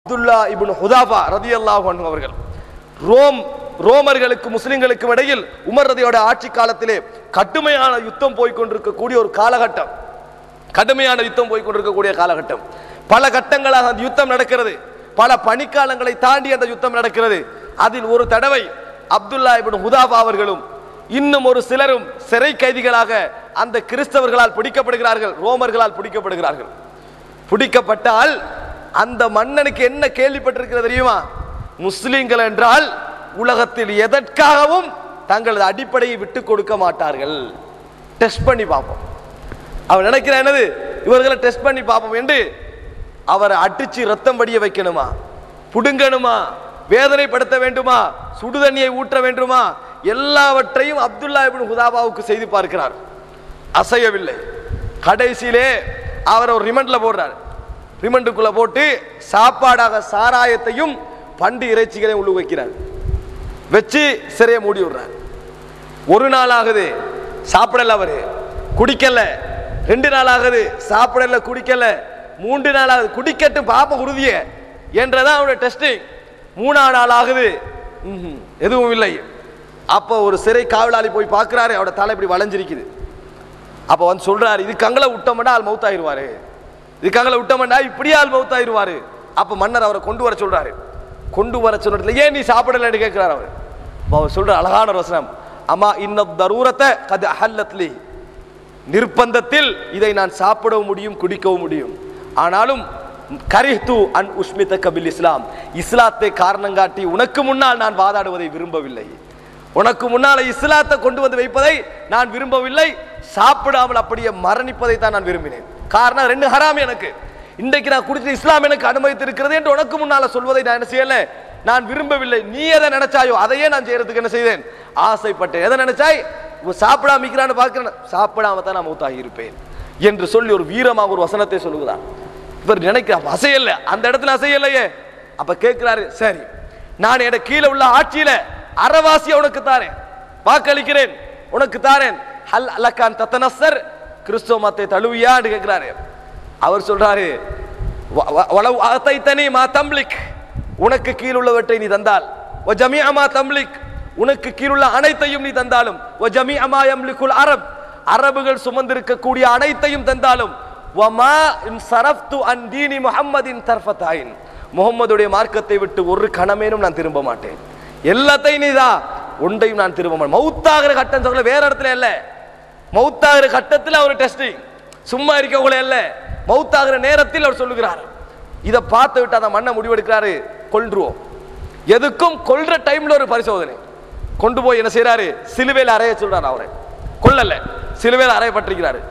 அப்துல்லா இப்னு ஹுதாஃபா ரதியல்லாஹு அன்ஹு அவர்கள் ரோம் ரோமர்களுக்கு முஸ்லிம்களுக்கு இடையில் உமர் ரதியோட ஆட்சி காலத்திலே கடுமையான யுத்தம் போய் கொண்டிருக்கக்கூடிய ஒரு காலகட்டம் கடுமையான யுத்தம் போய் கொண்டிருக்கக்கூடிய காலகட்டம் பல கட்டங்களாக அந்த யுத்தம் நடக்கிறது பல பனிக்காலங்களை தாண்டி அந்த யுத்தம் நடக்கிறது அதில் ஒரு தடவை அப்துல்லா இப்னு ஹுதாஃபா அவர்களும் இன்னும் ஒரு சிலரும் சிறை கைதிகளாக அந்த கிறிஸ்தவர்களால் பிடிக்கப்படுகிறார்கள் ரோமர்களால் பிடிக்கப்படுகிறார்கள் பிடிக்கப்பட்டால் அந்த மன்னனுக்கு என்ன கேள்விப்பட்டிருக்கிறது தெரியுமா முஸ்லிம்கள் என்றால் உலகத்தில் எதற்காகவும் தங்களது அடிப்படையை விட்டு கொடுக்க மாட்டார்கள் டெஸ்ட் பண்ணி பார்ப்போம் அவர் நினைக்கிற என்னது இவர்களை டெஸ்ட் பண்ணி பார்ப்போம் என்று அவரை அடிச்சு ரத்தம் வடிய வைக்கணுமா புடுங்கணுமா வேதனைப்படுத்த வேண்டுமா சுடுதண்ணியை ஊற்ற வேண்டுமா எல்லாவற்றையும் அப்துல்லா இப்னு ஹுதாபாவுக்கு செய்து பார்க்கிறார் அசையவில்லை கடைசியிலே அவர் ஒரு ரிமண்ட்ல போடுறார் ரிமண்டுக்குள்ள போட்டு சாப்பாடாக சாராயத்தையும் பண்டு இறைச்சிகளையும் உள்ள வைக்கிறார் வச்சு சிறையை மூடி விடுறார் ஒரு நாள் ஆகுது சாப்பிடல அவரு குடிக்கல ரெண்டு நாள் ஆகுது சாப்பிடல குடிக்கல மூன்று நாள் ஆகுது குடிக்கட்டும் பாப்ப உறுதிய என்றதான் அவருடைய டெஸ்டிங் மூணாம் நாள் ஆகுது ம்ஹும், எதுவும் இல்லை அப்போ ஒரு சிறை காவலாளி போய் பார்க்கிறாரு அவரோட தலை இப்படி வளைஞ்சிருக்குது அப்போ வந்து சொல்றாரு இதுக்கு அங்கல விட்டோம்னா ஆள் மௌத்தாயிருவாரு இதுக்கு அங்கல விட்டோம்னா இப்படியே ஆள் மௌத்தாயிருவாரு அப்போ மன்னர் அவரை கொண்டு வர சொல்றாரு கொண்டு வர சொன்னதுல ஏன் நீ சாப்பிடலன்னு கேட்கிறார் அவர் அப்ப அவர் சொல்ற அழகான ஒரு வசனம் அம்மா இன்ன தரூரத்தை கது அஹல்லத்லி நிர்பந்தத்தில் இதை நான் சாப்பிடவும் முடியும் குடிக்கவும் முடியும் ஆனாலும் கரிஹ்து அன் உஸ்மித கபில் இஸ்லாம் இஸ்லாத்தை காரணம் காட்டி உனக்கு முன்னால் நான் வாதாடுவதை விரும்பவில்லை உனக்கு முன்னால இஸ்லாத்தை கொண்டு வந்து வைப்பதை நான் விரும்பவில்லை சாப்பிடாமல் அப்படியே மரணிப்பதை தான் நான் விரும்பினேன் காரணம் ரெண்டு ஹராம் எனக்கு இன்றைக்கு நான் குடித்த இஸ்லாம் எனக்கு அனுமதித்திருக்கிறது என்று உனக்கு முன்னால சொல்வதை நான் என்ன செய்யல நான் விரும்பவில்லை நீ எதை நினைச்சாயோ அதையே நான் செய்யறதுக்கு என்ன செய்தேன் ஆசைப்பட்டேன் எதை நினைச்சாய் இவன் சாப்பிடாம இருக்கிறான்னு பார்க்கிறேன் சாப்பிடாம தான் நான் மூத்தாகி இருப்பேன் என்று சொல்லி ஒரு வீரமாக ஒரு வசனத்தை சொல்லுகிறார் இவர் நினைக்கிறார் அசையல அந்த இடத்துல அசையலையே அப்ப கேட்கிறாரு சரி நான் என கீழே உள்ள ஆட்சியில அறவாசிய உனக்கு தாரேன் வாக்களிக்கிறேன் உனக்கு தாரேன் ஹல் அலக்கான் தத்தனசர் கிறிஸ்துவ மத்தை தழுவியான்னு கேட்கிறாரு அவர் சொல்றாரு "வ- வ- வலவ் அத்தைத்தனி மா தம்லிக் உனக்கு கீழுள்ளவற்றை நீ தந்தால் வ ஜமீஅ மா தம்லிக் உனக்கு கீழுள்ள அனைத்தையும் நீ தந்தாலும் வ ஜமீஅ மா யம்லிகுல் அரப் அரபுகள் சுமந்திருக்கக்கூடிய அனைத்தையும் தந்தாலும் வமா இன் சரஃப்து அன் தீனி முஹம்மதின் தர்ஃபத்தாயின் முகம்மதுடைய மார்க்கத்தை விட்டு ஒரு கணமேனும் நான் திரும்ப மாட்டேன் எல்லாத்தையும் நீதா ஒன்றையும் நான் திரும்ப மாட்டேன் மௌத்தாகிற கட்டம் சொல்ல வேற இடத்துல இல்ல மௌத்தாகிற கட்டத்தில் அவர் டெஸ்டிங் சும்மா இருக்கக்குள்ள இல்ல மௌத்தாகிற நேரத்தில் அவர் சொல்லுகிறார் இதை பார்த்து விட்டு அந்த மண்ணை முடிவெடுக்கிறாரு கொல்றுவோம் எதுக்கும் கொல்ற டைம்ல ஒரு பரிசோதனை கொண்டு போய் என்ன செய்றாரு சிலுவையில் அறைய சொல்றாரு அவரை கொல்லல சிலுவையில் அறையப்பட்டிருக்கிறாரு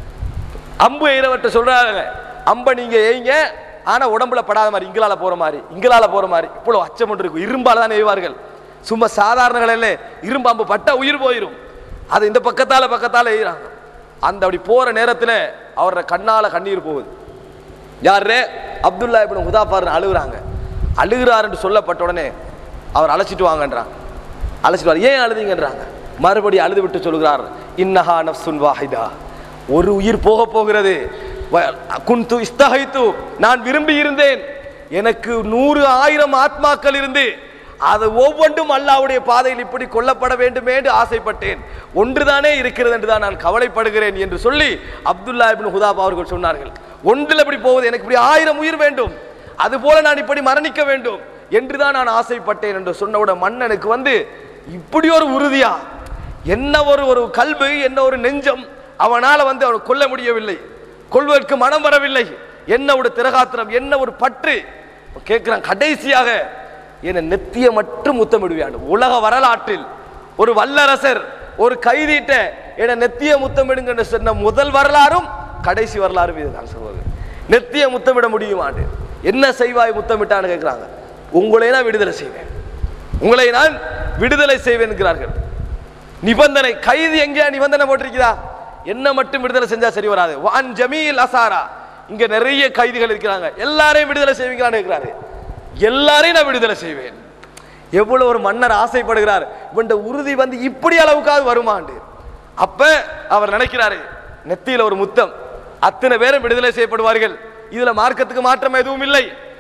அம்பு எய்கிறவர்கிட்ட சொல்றாங்க அம்பை நீங்க எய்ங்க ஆனா உடம்புல படாத மாதிரி இங்களால போற மாதிரி இங்களால போற மாதிரி இவ்வளவு அச்சம் ஒன்று இருக்கும் இரும்பால தான் எய்வார்கள் சும்மா சாதாரணங்கள் இல்லை இரும்பு அம்பு பட்டா உயிர் போயிடும் அது இந்த பக்கத்தால பக்கத்தால எய்கிறாங்க அந்த அப்படி போற நேரத்துல அவரோட கண்ணால கண்ணீர் போகுது யாரு அப்துல்லா இப்னு ஹுதாஃபார் அழுகுறாங்க அழுகிறாருன்னு சொல்லப்பட்ட உடனே அவர் அழைச்சிட்டு வாங்கன்றாங்க அழைச்சிட்டு வாங்க ஏன் அழுதீங்கன்றாங்க மறுபடியும் அழுது விட்டு சொல்கிறார் இன்னஹா நஃப்சுன் வாஹிதா ஒரு உயிர் போக போகிறது வ- குன்து இஸ்தஹைத்து நான் விரும்பி இருந்தேன் எனக்கு நூறு ஆயிரம் ஆத்மாக்கள் இருந்து அது ஒவ்வொன்றும் அல்லாவுடைய பாதையில் இப்படி கொல்லப்பட வேண்டுமே என்று ஆசைப்பட்டேன் ஒன்றுதானே இருக்கிறது என்று தான் நான் கவலைப்படுகிறேன் என்று சொல்லி அப்துல்லா இப்னு ஹுதாபா அவர்கள் சொன்னார்கள் ஒன்றில் இப்படி போவது எனக்கு இப்படி ஆயிரம் உயிர் வேண்டும் அதுபோல நான் இப்படி மரணிக்க வேண்டும் என்றுதான் நான் ஆசைப்பட்டேன் என்று சொன்னவுடன் மன்னனுக்கு வந்து இப்படி ஒரு உறுதியா என்ன ஒரு ஒரு கல்வி என்ன ஒரு நெஞ்சம் அவனால வந்து அவனை கொல்ல முடியவில்லை கொள்வதற்கு மனம் வரவில்லை என்ன ஒரு திரகாத்திரம் என்ன ஒரு பற்று கேட்கிறான் கடைசியாக என நெத்திய மட்டும் முத்தமிடுவான் உலக வரலாற்றில் ஒரு வல்லரசர் ஒரு கைதிட்ட என நெத்திய முத்தமிடுங்க என்று சொன்ன முதல் வரலாறும் கடைசி வரலாறும் இதுதான் சொல்வது நெத்திய முத்தமிட முடியுமாண்டு என்ன செய்வாய் முத்தமிட்டான்னு கேட்கிறாங்க உங்களை நான் விடுதலை செய்வேன் உங்களை நான் விடுதலை செய்வேன் என்கிறார்கள் நிபந்தனை கைது எங்கேயா நிபந்தனை போட்டிருக்கிறா என்ன மட்டும் விடுதலை செஞ்சா சரி வராது வான் ஜமீல் அசாரா இங்க நிறைய கைதிகள் இருக்கிறாங்க எல்லாரையும் விடுதலை செய்வீங்களான்னு இருக்கிறாரு எல்லாரையும் நான் விடுதலை செய்வேன் எவ்வளவு ஒரு மன்னர் ஆசைப்படுகிறார் இவன் உறுதி வந்து இப்படி அளவுக்காவது வருமாண்டு அப்ப அவர் நினைக்கிறாரு நெத்தியில ஒரு முத்தம் அத்தனை பேரும் விடுதலை செய்யப்படுவார்கள் இதுல மார்க்கத்துக்கு மாற்றம் எதுவும் இல்லை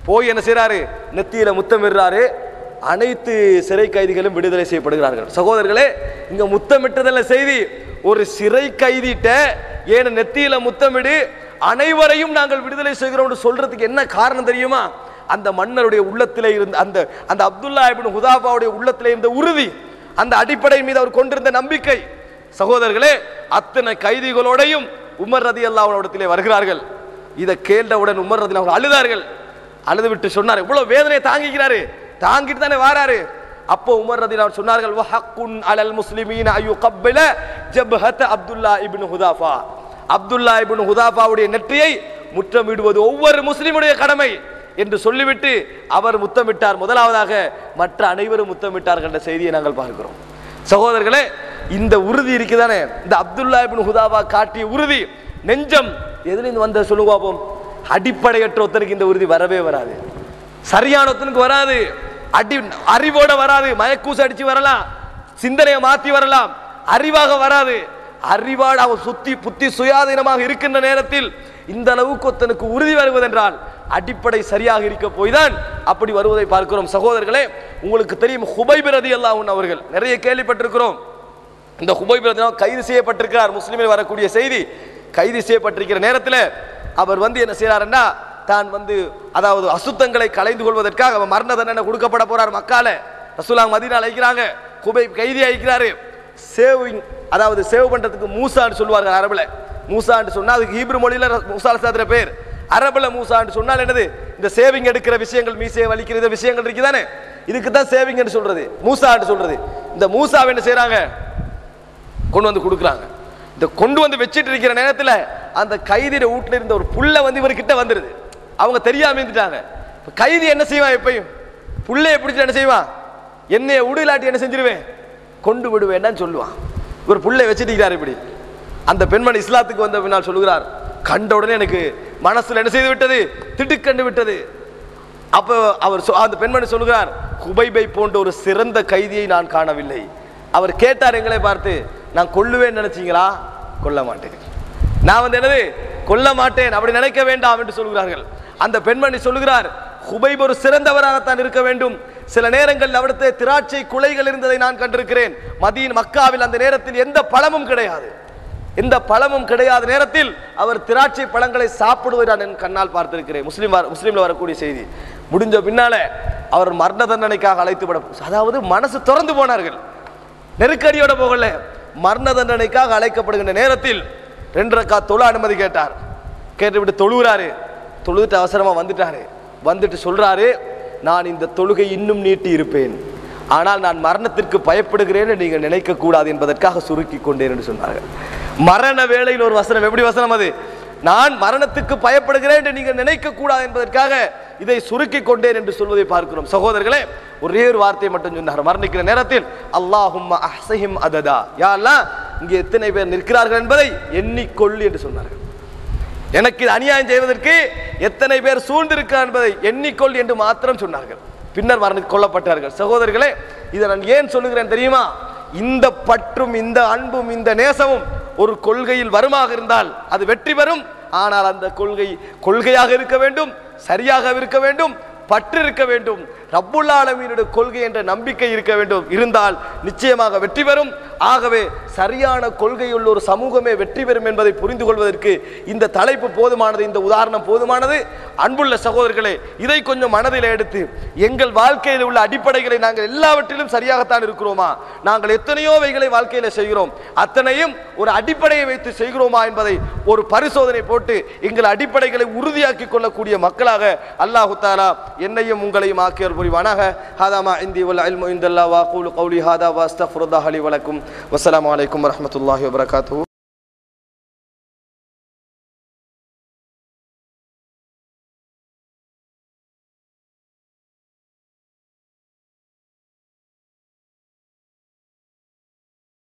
போய் என்ன செய்றாரு நெத்தியில முத்தமிடுறாரு அனைத்து சிறை கைதிகளும் விடுதலை செய்யப்படுகிறார்கள் சகோதரர்களே இங்க முத்தமிட்டதல்ல செய்தி ஒரு சிறை கைதிட்ட ஏன நெத்தியில முத்தமிடு அனைவரையும் நாங்கள் விடுதலை செய்கிறோம் சொல்றதுக்கு என்ன காரணம் தெரியுமா அந்த மன்னருடைய உள்ளத்திலே இருந்த அந்த அந்த அப்துல்லா இப்னு ஹுதாபாவுடைய உள்ளத்திலே இருந்த உறுதி அந்த அடிப்படை மீது அவர் கொண்டிருந்த நம்பிக்கை சகோதரர்களே அத்தனை கைதிகளோடையும் உமர் ரதி அல்லாஹ்விடத்திலே வருகிறார்கள் இதை கேட்டவுடன் உமர் ரதி அவங்க அழுதார்கள் அழுது விட்டு சொன்னார் இவ்வளவு வேதனையை தாங்கிக்கிறாரு தாங்கிட்டு தானே வாராரு அப்போ உமர் ரதி அவர் சொன்னார்கள் வஹக்குன் அலல் முஸ்லிமீன ஐயு கப்பில ஜப்ஹத் அப்துல்லா இப்னு ஹுதாஃபா அப்துல்லா இப்னு ஹுதாஃபாவுடைய நெற்றியை முற்றமிடுவது ஒவ்வொரு முஸ்லிமுடைய கடமை என்று சொல்லிவிட்டு அவர் முத்தமிட்டார் முதலாவதாக மற்ற அனைவரும் முத்தமிட்டார்கள் என்ற செய்தியை நாங்கள் பார்க்கிறோம் சகோதரர்களே இந்த உறுதி இருக்குதானே இந்த அப்துல்லா இப்னு ஹுதாபா காட்டிய உறுதி நெஞ்சம் எதுலேருந்து வந்த சொல்லுங்க பார்ப்போம் அடிப்படையற்ற ஒருத்தனுக்கு இந்த உறுதி வரவே வராது சரியான ஒருத்தனுக்கு வராது அடி அறிவோட வராது மயக்கூசு அடிச்சு வரலாம் சிந்தனையை மாத்தி வரலாம் அறிவாக வராது அறிவாடு அவன் சுத்தி புத்தி சுயாதீனமாக இருக்கின்ற நேரத்தில் இந்த அளவுக்கு ஒருத்தனுக்கு உறுதி வருவதென்றால் அடிப்படை சரியாக இருக்க போய்தான் அப்படி வருவதை பார்க்கிறோம் சகோதரர்களே உங்களுக்கு தெரியும் ஹுபைப் ரதி அல்லாஹ் அவர்கள் நிறைய கேள்விப்பட்டிருக்கிறோம் இந்த ஹுபைப் ரதி அல்லாஹ் கைது செய்யப்பட்டிருக்கிறார் முஸ்லிமில் வரக்கூடிய செய்தி கைது செய்யப்பட்டிருக்கிற நேரத்தில் அவர் வந்து என்ன செய்யறாருன்னா தான் வந்து அதாவது அசுத்தங்களை கலைந்து கொள்வதற்காக அவர் மரண தண்டனை கொடுக்கப்பட போறார் மக்கால ரசூலாங்க மதீனா அழைக்கிறாங்க குபைப் கைதி அழைக்கிறாரு சேவிங் அதாவது சேவ் பண்றதுக்கு மூசான்னு சொல்லுவார்கள் அரபுல மூசான்னு சொன்னா அதுக்கு ஹீப்ரு மொழியில மூசா சாத்திர பேர் அரபுல மூசான்னு சொன்னால் என்னது இந்த சேவிங் எடுக்கிற விஷயங்கள் மீசையை வலிக்கிற விஷயங்கள் இருக்குதானே இதுக்கு தான் சேவிங்னு சொல்றது மூசான்னு சொல்றது இந்த மூசாவை என்ன செய்றாங்க கொண்டு வந்து கொடுக்குறாங்க இந்த கொண்டு வந்து வச்சிட்டு இருக்கிற நேரத்தில் அந்த கைதியோட வீட்டில் இருந்த ஒரு புள்ள வந்து இவர்கிட்ட வந்துருது அவங்க தெரியாம இருந்துட்டாங்க இப்ப கைதி என்ன செய்வான் எப்பயும் புள்ளைய பிடிச்சி என்ன செய்வான் என்னைய உடுலாட்டி என்ன செஞ்சிருவேன் கொண்டு விடுவேன்னு சொல்லுவான் இவர் புள்ளை வச்சிட்டு இருக்கிறார் இப்படி அந்த பெண்மணி இஸ்லாத்துக்கு வந்த பின்னால் சொல்லுகிறார் கண்ட உடனே எனக்கு மனசுல என்ன செய்து விட்டது திடுக்கண்டு விட்டது அப்போ அவர் சொ- அந்த பெண்மணி சொல்கிறார் குபைபை போன்ற ஒரு சிறந்த கைதியை நான் காணவில்லை அவர் கேட்டார் எங்களை பார்த்து நான் கொல்லுவேன் நினைச்சீங்களா கொல்ல மாட்டேன் நான் வந்து என்னது கொல்ல மாட்டேன் அப்படி நினைக்க வேண்டாம் என்று சொல்கிறார்கள் அந்த பெண்மணி சொல்கிறார் குபைப் ஒரு சிறந்தவராகத்தான் இருக்க வேண்டும் சில நேரங்களில் அவிடத்தை திராட்சை குலைகள் இருந்ததை நான் கண்டிருக்கிறேன் மதீன் மக்காவில் அந்த நேரத்தில் எந்த பழமும் கிடையாது எந்த பழமும் கிடையாத நேரத்தில் அவர் திராட்சை பழங்களை சாப்பிடுவதை நான் என் கண்ணால் பார்த்திருக்கிறேன் முஸ்லீம் வர- முஸ்லீம்ல வரக்கூடிய செய்தி முடிஞ்ச பின்னால அவர் மரண தண்டனைக்காக அழைத்து விட அதாவது மனசு திறந்து போனார்கள் நெருக்கடியோட போகல மரண தண்டனைக்காக அழைக்கப்படுகின்ற நேரத்தில் ரெண்டு ரக்கா தொழு அனுமதி கேட்டார் கேட்டுவிட்டு தொழுகிறாரு தொழுதுட்டு அவசரமா வந்துட்டாரு வந்துட்டு சொல்றாரு நான் இந்த தொழுகை இன்னும் நீட்டி இருப்பேன் ஆனால் நான் மரணத்திற்கு பயப்படுகிறேன் என்று நீங்கள் நினைக்க கூடாது என்பதற்காக சுருக்கி கொண்டேன் என்று சொன்னார்கள் மரண வேளையில் ஒரு வசனம் எப்படி வசனம் அது நான் மரணத்துக்கு பயப்படுகிறேன் என்று நீங்கள் நினைக்க கூடாது என்பதற்காக இதை சுருக்கி கொண்டேன் என்று சொல்வதை பார்க்கிறோம் சகோதரர்களே ஒரே ஒரு வார்த்தையை மட்டும் சொன்னார் மரணிக்கிற நேரத்தில் அல்லாஹும் அஹ்ஸஹிம் அததா யா அல்லாஹ் இங்கே எத்தனை பேர் நிற்கிறார்கள் என்பதை எண்ணிக்கொள் என்று சொன்னார்கள் எனக்கு இது அநியாயம் செய்வதற்கு எத்தனை பேர் சூழ்ந்திருக்கிறார் என்பதை எண்ணிக்கொள் என்று மாத்திரம் சொன்னார்கள் பின்னர் மரணி கொல்லப்பட்டார்கள் சகோதரர்களே இதை நான் ஏன் சொல்லுகிறேன் தெரியுமா இந்த பற்றும் இந்த அன்பும் இந்த நேசமும் ஒரு கொள்கையில் வருமாக இருந்தால் அது வெற்றி பெறும் ஆனால் அந்த கொள்கை கொள்கையாக இருக்க வேண்டும் சரியாக இருக்க வேண்டும் பற்று இருக்க வேண்டும் ரப்புல் ஆலமீனுடைய கொள்கை என்ற நம்பிக்கை இருக்க வேண்டும் இருந்தால் நிச்சயமாக வெற்றி பெறும் ஆகவே சரியான கொள்கையுள்ள ஒரு சமூகமே வெற்றி பெறும் என்பதை புரிந்து கொள்வதற்கு இந்த தலைப்பு போதுமானது இந்த உதாரணம் போதுமானது அன்புள்ள சகோதரர்களே இதை கொஞ்சம் மனதில் எடுத்து எங்கள் வாழ்க்கையில் உள்ள அடிப்படைகளை நாங்கள் எல்லாவற்றிலும் சரியாகத்தான் இருக்கிறோமா நாங்கள் எத்தனையோ வைகளை வாழ்க்கையில் செய்கிறோம் அத்தனையும் ஒரு அடிப்படையை வைத்து செய்கிறோமா என்பதை ஒரு பரிசோதனை போட்டு எங்கள் அடிப்படைகளை உறுதியாக்கி கொள்ளக்கூடிய மக்களாக அல்லாஹு தாலா என்னையும் உங்களையும் ஆக்கியல் புரிவானாக ஹாதாமா இந்தி வல் இல்மு இந்தல்லா வா கூலு கௌலி ஹாதா வா அஸ்தஃபுருல்லாஹ் அலி வலக்கும் வஸ்ஸலாமு அலைக்கும் வரஹ்மத்துல்லாஹி வபரகாத்துஹு